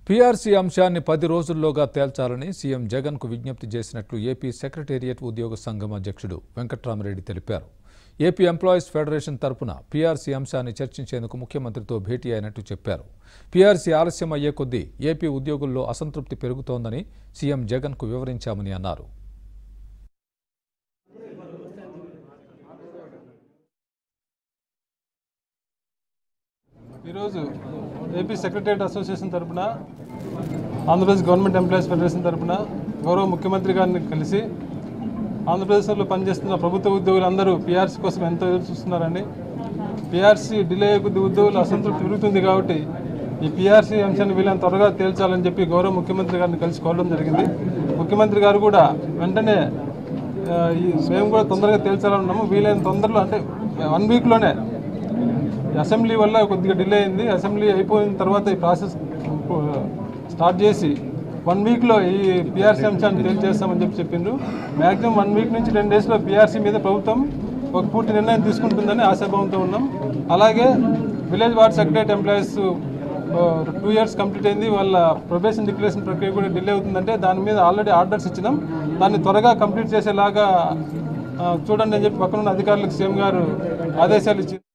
PRC అంశాన్ని పది రోజుల్లోగా తేల్చాలని సీఎం జగన్కు విజ్ఞప్తి చేసినట్లు ఏపీ సెక్రటేరియట్ ఉద్యోగ సంఘం అధ్యక్షుడు వెంకట్రామరెడ్డి తెలిపారు ఏపీ ఎంప్లాయీస్ ఫెడరేషన్ తరపున పీఆర్సీ అంశాన్ని చర్చించేందుకు ముఖ్యమంత్రితో భేటీ అయినట్టు చెప్పారు పీఆర్సీ ఆలస్యం అయ్యే కొద్దీ ఏపీ ఉద్యోగుల్లో అసంతృప్తి పెరుగుతోందని సీఎం జగన్కు వివరించామని అన్నారు ఈరోజు ఏపీ సెక్రటరియట్ అసోసియేషన్ తరపున ఆంధ్రప్రదేశ్ గవర్నమెంట్ ఎంప్లాయీస్ ఫెడరేషన్ తరపున గౌరవ ముఖ్యమంత్రి గారిని కలిసి ఆంధ్రప్రదేశ్లో పనిచేస్తున్న ప్రభుత్వ ఉద్యోగులందరూ పీఆర్సీ కోసం ఎంతో ఎదురు చూస్తున్నారని పీఆర్సీ డిలే అయ్యే కొద్ది ఉద్యోగుల అసంతృప్తి పెరుగుతుంది కాబట్టి ఈ పీఆర్సీ అంశాన్ని వీళ్ళని త్వరగా తేల్చాలని చెప్పి గౌరవ ముఖ్యమంత్రి గారిని కలిసి కోరడం జరిగింది ముఖ్యమంత్రి గారు కూడా వెంటనే ఆ, ఈ మేము కూడా తొందరగా తేల్చాలన్నాము వీలైన తొందరలో అంటే వన్ వీక్లోనే అసెంబ్లీ వల్ల కొద్దిగా డిలే అయింది అసెంబ్లీ అయిపోయిన తర్వాత ఈ ప్రాసెస్ స్టార్ట్ చేసి వన్ వీక్లో ఈ పిఆర్సీ అంశాన్ని తేలి చేస్తామని చెప్పి చెప్పిండ్రు మ్యాక్సిమం వన్ వీక్ నుంచి టెన్ డేస్లో పిఆర్సీ మీద ప్రభుత్వం ఒక పూర్తి నిర్ణయం తీసుకుంటుందని ఆశాభావంతో ఉన్నాం అలాగే village ward secretary employees two years complete అయింది వాళ్ళ ప్రొబేషన్ డిక్లరేషన్ ప్రక్రియ కూడా డిలే అవుతుందంటే దాని మీద ఆల్రెడీ ఆర్డర్స్ ఇచ్చినాం దాన్ని త్వరగా కంప్లీట్ చేసేలాగా ఆ, చూడండి అని చెప్పి పక్కనున్న అధికారులకు సీఎం గారు ఆదేశాలు ఇచ్చి